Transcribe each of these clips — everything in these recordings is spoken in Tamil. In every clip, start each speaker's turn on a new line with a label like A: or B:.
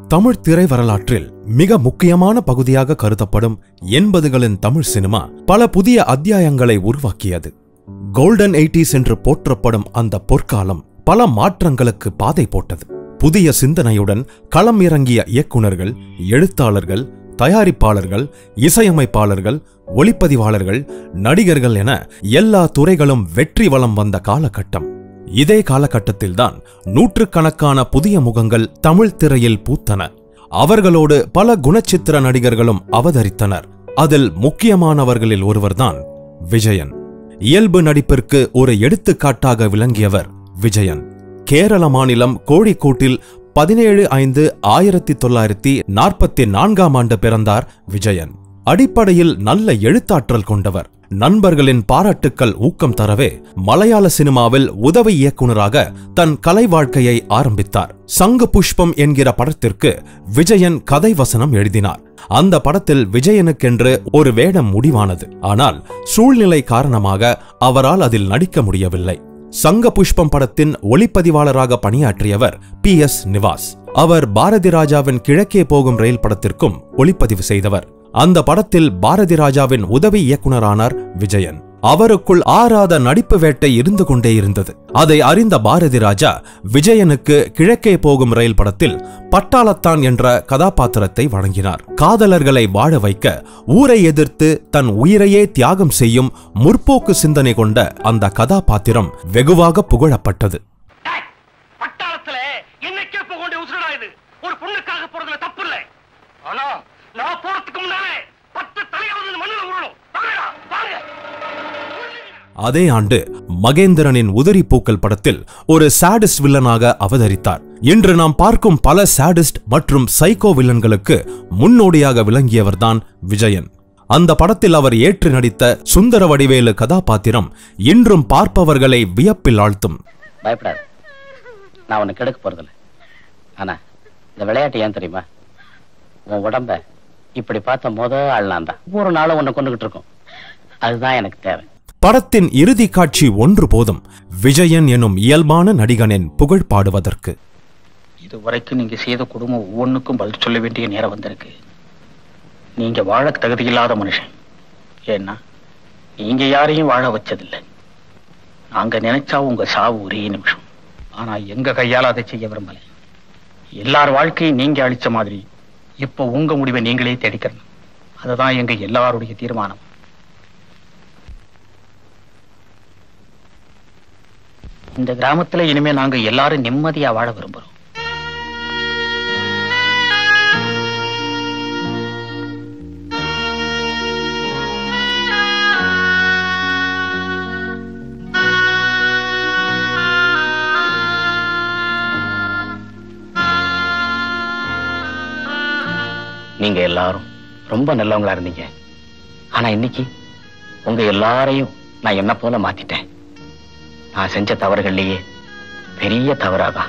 A: தமிழ் திரை வரலாற்றில் மிக முக்கியமான பகுதியாக கருதப்படும் எண்பதுகளின் தமிழ் சினிமா பல புதிய அத்தியாயங்களை உருவாக்கியது கோல்டன் எயிட்டிஸ் என்று போற்றப்படும் அந்த பொற்காலம் பல மாற்றங்களுக்கு பாதை போட்டது புதிய சிந்தனையுடன் களம் இறங்கிய இயக்குனர்கள் எழுத்தாளர்கள் தயாரிப்பாளர்கள் இசையமைப்பாளர்கள் ஒளிப்பதிவாளர்கள் நடிகர்கள் என எல்லா துறைகளும் வெற்றி வலம் வந்த காலகட்டம் இதே காலகட்டத்தில்தான் நூற்றுக்கணக்கான புதிய முகங்கள் தமிழ் திரையில் பூத்தன அவர்களோடு பல குணச்சித்திர நடிகர்களும் அவதரித்தனர் அதில் முக்கியமானவர்களில் ஒருவர்தான் விஜயன் இயல்பு நடிப்பிற்கு ஒரு எடுத்துக்காட்டாக விளங்கியவர் விஜயன் கேரள மாநிலம் கோழிக்கோட்டில் பதினேழு ஐந்து ஆயிரத்தி தொள்ளாயிரத்தி நாற்பத்தி நான்காம் ஆண்டு பிறந்தார் விஜயன் அடிப்படையில் நல்ல எழுத்தாற்றல் கொண்டவர் நண்பர்களின் பாராட்டுக்கள் ஊக்கம் தரவே மலையாள சினிமாவில் உதவி இயக்குனராக தன் கலை வாழ்க்கையை ஆரம்பித்தார் சங்கு புஷ்பம் என்கிற படத்திற்கு விஜயன் கதை வசனம் எழுதினார் அந்த படத்தில் விஜயனுக்கென்று ஒரு வேடம் முடிவானது ஆனால் சூழ்நிலை காரணமாக அவரால் அதில் நடிக்க முடியவில்லை சங்க புஷ்பம் படத்தின் ஒளிப்பதிவாளராக பணியாற்றியவர் பி எஸ் நிவாஸ் அவர் பாரதி ராஜாவின் கிழக்கே போகும் ரயில் படத்திற்கும் ஒளிப்பதிவு செய்தவர் அந்த படத்தில் பாரதி ராஜாவின் உதவி இயக்குனரானார் விஜயன் அவருக்குள் ஆறாத நடிப்பு வேட்டை இருந்து கொண்டே இருந்தது அதை அறிந்த பாரதி ராஜா விஜயனுக்கு கிழக்கே போகும் ரயில் படத்தில் பட்டாளத்தான் என்ற கதாபாத்திரத்தை வழங்கினார் காதலர்களை வாழ வைக்க ஊரை எதிர்த்து தன் உயிரையே தியாகம் செய்யும் முற்போக்கு சிந்தனை கொண்ட அந்த கதாபாத்திரம் வெகுவாக புகழப்பட்டது
B: டேய், பட்டாளத்துல என்னைக்கே போக வேண்டிய உசுரடா இது ஒரு பொண்ணுக்காக போறதுல தப்பு இல்லை ஆனா நான் போறதுக்கு முன்னாலே பத்து தலையாவது மண்ணில் உருளும் வாங்கடா, வாங்க
A: அதே ஆண்டு மகேந்திரனின் உதிரி பூக்கள் படத்தில் ஒரு சாடிஸ்ட் வில்லனாக அவதரித்தார் இன்று நாம் பார்க்கும் பல சாடிஸ்ட் மற்றும் சைக்கோ வில்லன்களுக்கு முன்னோடியாக விளங்கியவர்தான் விஜயன் அந்த படத்தில் அவர் ஏற்று நடித்த சுந்தர வடிவேலு கதாபாத்திரம் இன்றும் பார்ப்பவர்களை வியப்பில் ஆழ்த்தும்
C: பயப்படாது நான் உன்னை கெடுக்க போறதில்ல ஆனா இந்த விளையாட்டு ஏன் தெரியுமா உன் உடம்ப இப்படி பார்த்த முத ஆள் நான் தான் ஒவ்வொரு நாளும் உன்னை கொண்டுகிட்டு இருக்கோம் அதுதான் எனக்கு தேவை
A: படத்தின் இறுதி காட்சி ஒன்று போதும் விஜயன் எனும் இயல்பான நடிகனின் புகழ் பாடுவதற்கு
D: இது வரைக்கும் நீங்க செய்த குடும்பம் ஒவ்வொன்றுக்கும் பதில் சொல்ல வேண்டிய நேரம் வந்திருக்கு நீங்க வாழ தகுதியில்லாத மனுஷன் ஏன்னா நீங்க யாரையும் வாழ வச்சதில்லை நாங்க நினைச்சா உங்க சாவு ஒரே நிமிஷம் ஆனா எங்க கையால அதை செய்ய விரும்பல எல்லார் வாழ்க்கையும் நீங்க அழிச்ச மாதிரி இப்போ உங்க முடிவை நீங்களே தேடிக்கணும் அதுதான் எங்க எல்லாருடைய தீர்மானம் இந்த கிராமத்துல இனிமே நாங்க எல்லாரும் நிம்மதியா வாழ விரும்புறோம் நீங்க எல்லாரும் ரொம்ப நல்லவங்களா இருந்தீங்க ஆனா இன்னைக்கு உங்க எல்லாரையும் நான் என்ன போல மாத்திட்டேன் நான் செஞ்ச தவறுகள்லயே பெரிய தவறாதான்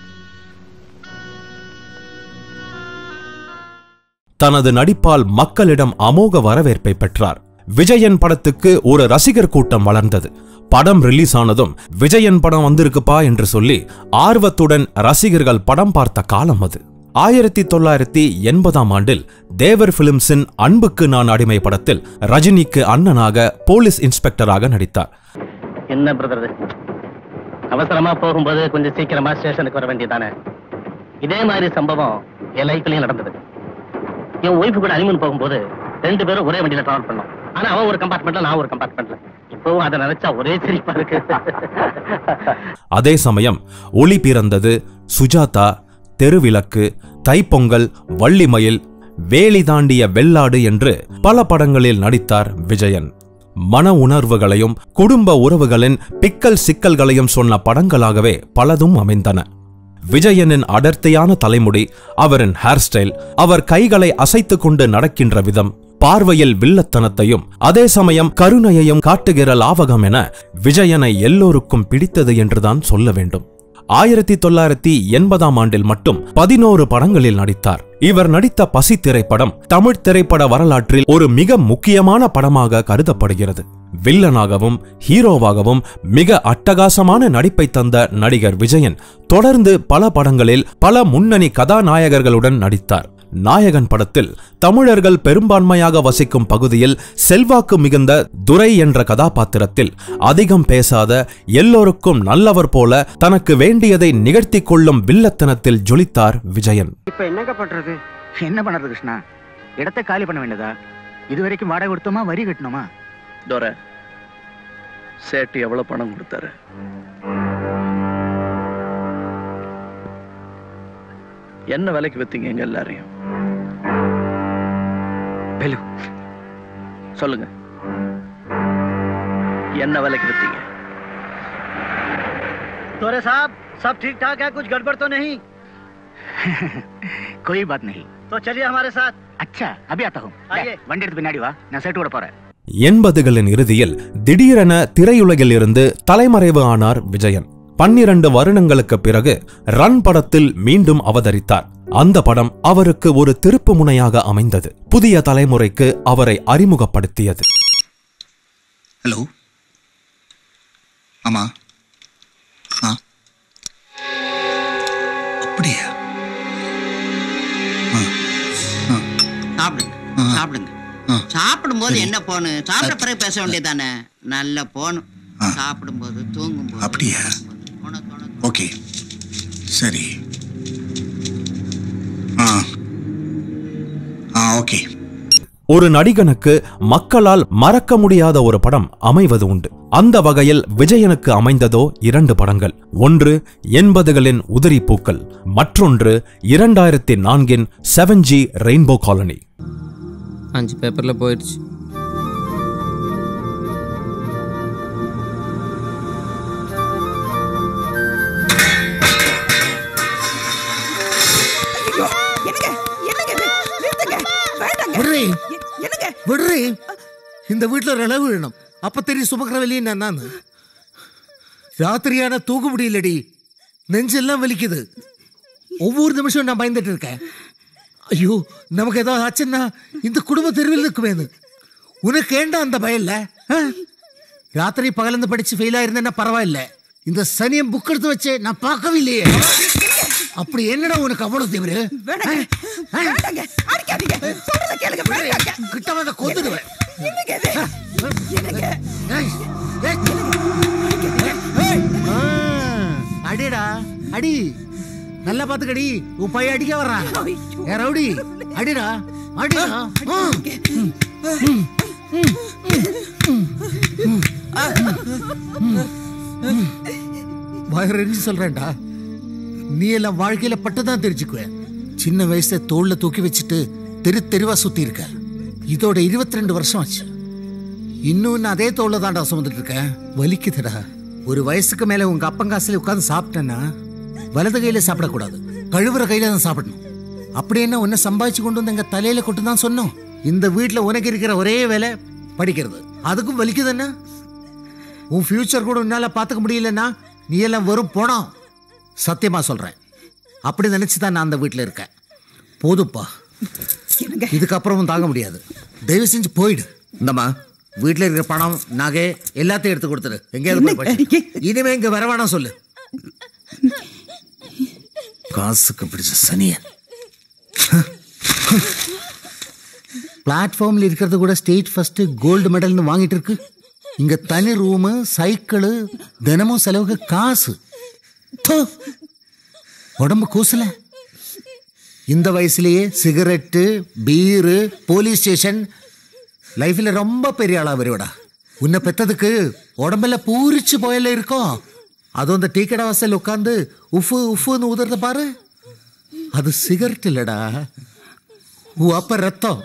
A: தனது நடிப்பால் மக்களிடம் அமோக வரவேற்பை பெற்றார் விஜயன் படத்துக்கு ஒரு ரசிகர் கூட்டம் வளர்ந்தது படம் ரிலீஸ் ஆனதும் விஜயன் படம் வந்திருக்குப்பா என்று சொல்லி ஆர்வத்துடன் ரசிகர்கள் படம் பார்த்த காலம் அது ஆயிரத்தி தொள்ளாயிரத்தி எண்பதாம் ஆண்டில் தேவர் பிலிம்ஸின் அன்புக்கு நான் அடிமை படத்தில் ரஜினிக்கு அண்ணனாக போலீஸ் இன்ஸ்பெக்டராக நடித்தார்
C: என்ன பிரதர் அவசரமா போகும்போது கொஞ்சம் சீக்கிரமா ஸ்டேஷனுக்கு வர வேண்டியதானே இதே மாதிரி சம்பவம் என் லைஃப்லயும் நடந்தது என் ஒய்ஃபு கூட அனிமன் போகும்போது ரெண்டு பேரும் ஒரே வண்டியில டிராவல் பண்ணோம் ஆனா அவன் ஒரு கம்பார்ட்மெண்ட்ல நான் ஒரு கம்பார்ட்மெண்ட்ல இப்பவும் அதை நினைச்சா ஒரே சிரிப்பா இருக்கு
A: அதே சமயம் ஒளி பிறந்தது சுஜாதா தெருவிளக்கு தைப்பொங்கல் வள்ளிமயில் வேலி தாண்டிய வெள்ளாடு என்று பல படங்களில் நடித்தார் விஜயன் மன உணர்வுகளையும் குடும்ப உறவுகளின் பிக்கல் சிக்கல்களையும் சொன்ன படங்களாகவே பலதும் அமைந்தன விஜயனின் அடர்த்தியான தலைமுடி அவரின் ஹேர் ஸ்டைல் அவர் கைகளை அசைத்துக் கொண்டு நடக்கின்ற விதம் பார்வையில் வில்லத்தனத்தையும் அதே சமயம் கருணையையும் காட்டுகிற லாவகம் என விஜயனை எல்லோருக்கும் பிடித்தது என்றுதான் சொல்ல வேண்டும் ஆயிரத்தி தொள்ளாயிரத்தி எண்பதாம் ஆண்டில் மட்டும் பதினோரு படங்களில் நடித்தார் இவர் நடித்த பசி திரைப்படம் தமிழ் திரைப்பட வரலாற்றில் ஒரு மிக முக்கியமான படமாக கருதப்படுகிறது வில்லனாகவும் ஹீரோவாகவும் மிக அட்டகாசமான நடிப்பை தந்த நடிகர் விஜயன் தொடர்ந்து பல படங்களில் பல முன்னணி கதாநாயகர்களுடன் நடித்தார் நாயகன் படத்தில் தமிழர்கள் பெரும்பான்மையாக வசிக்கும் பகுதியில் செல்வாக்கு மிகுந்த துரை என்ற கதாபாத்திரத்தில் அதிகம் பேசாத எல்லோருக்கும் நல்லவர் போல தனக்கு வேண்டியதை நிகழ்த்திக் கொள்ளும் வில்லத்தனத்தில் ஜொலித்தார் விஜயன்
E: இப்ப என்னங்க பண்றது
F: என்ன பண்றது கிருஷ்ணா இடத்தை காலி பண்ண வேண்டியதா இது வரைக்கும் வாடகை கொடுத்தோமா வரி கட்டணுமா
G: தோர சேட்டு எவ்வளவு பணம் கொடுத்தாரு என்ன விலைக்கு வித்தீங்க எங்க எல்லாரையும்
F: வேலு
G: சொல்லுங்க என்ன விலைக்கு வித்தீங்க
E: तोरे साहब सब ठीक ठाक है कुछ गड़बड़ तो नहीं
F: कोई बात नहीं
E: तो चलिए हमारे साथ
F: अच्छा अभी आता हूँ
E: आइए।
F: வண்டி எடுத்து பின்னாடி வா நான் சேட்டு கூட போறேன்
A: எண்பதுகளின் இறுதியில் திடீரென திரையுலகில் இருந்து தலைமறைவு ஆனார் விஜயன் பன்னிரண்டு வருடங்களுக்கு பிறகு ரன் படத்தில் மீண்டும் அவதரித்தார் அந்த படம் அவருக்கு ஒரு திருப்பு முனையாக அமைந்தது புதிய தலைமுறைக்கு அவரை அறிமுகப்படுத்தியது
H: ஹலோ ஆமா ஆ அப்படியா ஆ ஆ
I: சாப்பிடுங்க
H: ஆ.
I: சாப்பிடுங்க
H: ஆ.
I: சாப்பிடும்போது என்ன போனு சாப்பிட்ட பிறகு பேச வேண்டியதானே நல்ல போனும்
H: ஆ.
I: சாப்பிடும்போது தூங்கும்போது
H: அப்படியா?
I: உனக்கு உனக்கு
H: ஓகே சரி ஆ ஆ ஓகே
A: ஒரு நடிகனுக்கு மக்களால் மறக்க முடியாத ஒரு படம் அமைவது உண்டு அந்த வகையில் விஜயனுக்கு அமைந்ததோ இரண்டு படங்கள் ஒன்று எண்பதுகளின் உதிரி பூக்கள் மற்றொன்று இரண்டாயிரத்தி நான்கின் செவன் ஜி ரெயின்போ காலனி
J: அஞ்சு பேப்பரில் போயிடுச்சு
K: விடுறி விடுறி இந்த வீட்டுல ரெளவு வேணும் அப்ப தெரியும் சுமக்கிற வெளியே நான் ராத்திரியான தூங்க முடியலடி நெஞ்செல்லாம் வலிக்குது ஒவ்வொரு நிமிஷம் நான் பயந்துட்டு இருக்கேன் ஐயோ நமக்கு ஏதாவது ஆச்சுன்னா இந்த குடும்ப தெருவில் இருக்குமேனு உனக்கு ஏண்டா அந்த பயம் இல்ல ஆ? ராத்திரி பகலந்து படிச்சு ஃபெயில் ஆயிருந்தேன்னா பரவாயில்ல இந்த சனியம் புக் எடுத்து வச்சு நான் பார்க்கவே இல்லையே அப்படி என்னடா உனக்கு அவ்வளவு திமிரு கிட்ட வந்து கொந்துடுவேன் ஏய், ஏய். ஆ, அடிடா அடி நல்லா பாத்துக்கடி உன் பையன் அடிக்க வர்றான் ஏ ரவுடி அடிடா அடிடா ஆ. ம், ம், ம், ம், ம், ம். வயிறறிஞ்சு சொல்றேன்டா நீ எல்லாம் வாழ்க்கையில பட்டுதான் தெரிஞ்சுக்குவேன் சின்ன வயசுல தோல்ல தூக்கி வச்சுட்டு தெரு தெருவா சுத்தி இருக்க இதோட இருபத்தி ரெண்டு வருஷம் ஆச்சு இன்னும் நான் அதே தோல்ல தான்டா சுமந்துட்டு இருக்கேன் வலிக்குதுடா ஒரு வயசுக்கு மேல உங்க அப்பங்காசுல உட்கார்ந்து சாப்பிட்டேன்னா வலது கையில சாப்பிடக்கூடாது கழுவுற கையில தான் சாப்பிடணும் அப்படி என்ன உன்னை சம்பாதிச்சு கொண்டு வந்து எங்க தலையில கொட்டு தான் சொன்னோம் இந்த வீட்டுல உனக்கு இருக்கிற ஒரே வேலை படிக்கிறது அதுக்கும் வலிக்குதுன்னா உன் ஃபியூச்சர் கூட உன்னால பாத்துக்க முடியலன்னா நீ எல்லாம் வெறும் போனோம் சத்தியமா சொல்றேன் அப்படி நினைச்சு தான் நான் அந்த வீட்டில் இருக்கேன் போதுப்பா இதுக்கப்புறமும் தாங்க முடியாது தயவு செஞ்சு போயிடு இந்தம்மா வீட்டில் இருக்கிற பணம் நகை எல்லாத்தையும் எடுத்து கொடுத்துரு எங்கேயாவது போய் படி. இனிமே இங்க வர வேணாம் சொல்லு காசுக்கு பிடிச்ச சனியன் பிளாட்ஃபார்ம்ல இருக்கிறது கூட ஸ்டேட் ஃபர்ஸ்ட் கோல்டு மெடல்னு வாங்கிட்டு இருக்கு இங்க தனி ரூமு சைக்கிள் தினமும் செலவுக்கு காசு தோ. உடம்பு கூசல இந்த வயசுலயே சிகரெட்டு பீரு போலீஸ் ஸ்டேஷன் லைஃப்ல ரொம்ப பெரிய ஆளா வருவடா உன்னை பெத்ததுக்கு உடம்பெல்லாம் பூரிச்சு போயல இருக்கும் அதுவும் அந்த டீ கடை வாசல் உட்காந்து உஃபு உஃபுன்னு ஊதுறத பாரு அது சிகரெட் இல்லடா உன் அப்ப ரத்தம்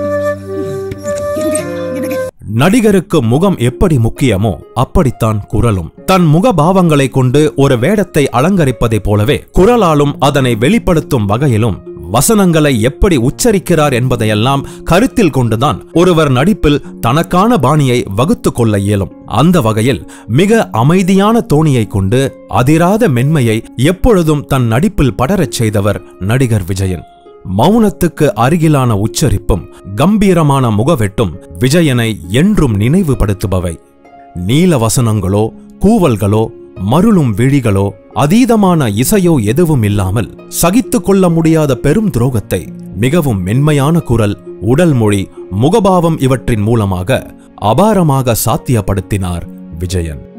A: நடிகருக்கு முகம் எப்படி முக்கியமோ அப்படித்தான் குரலும் தன் முகபாவங்களை கொண்டு ஒரு வேடத்தை அலங்கரிப்பதைப் போலவே குரலாலும் அதனை வெளிப்படுத்தும் வகையிலும் வசனங்களை எப்படி உச்சரிக்கிறார் என்பதையெல்லாம் கருத்தில் கொண்டுதான் ஒருவர் நடிப்பில் தனக்கான பாணியை வகுத்துக் கொள்ள இயலும் அந்த வகையில் மிக அமைதியான தோணியை கொண்டு அதிராத மென்மையை எப்பொழுதும் தன் நடிப்பில் படரச் செய்தவர் நடிகர் விஜயன் மௌனத்துக்கு அருகிலான உச்சரிப்பும் கம்பீரமான முகவெட்டும் விஜயனை என்றும் நினைவுபடுத்துபவை நீல வசனங்களோ கூவல்களோ மருளும் விழிகளோ அதீதமான இசையோ எதுவும் இல்லாமல் சகித்துக் கொள்ள முடியாத பெரும் துரோகத்தை மிகவும் மென்மையான குரல் உடல் மொழி முகபாவம் இவற்றின் மூலமாக அபாரமாக சாத்தியப்படுத்தினார் விஜயன்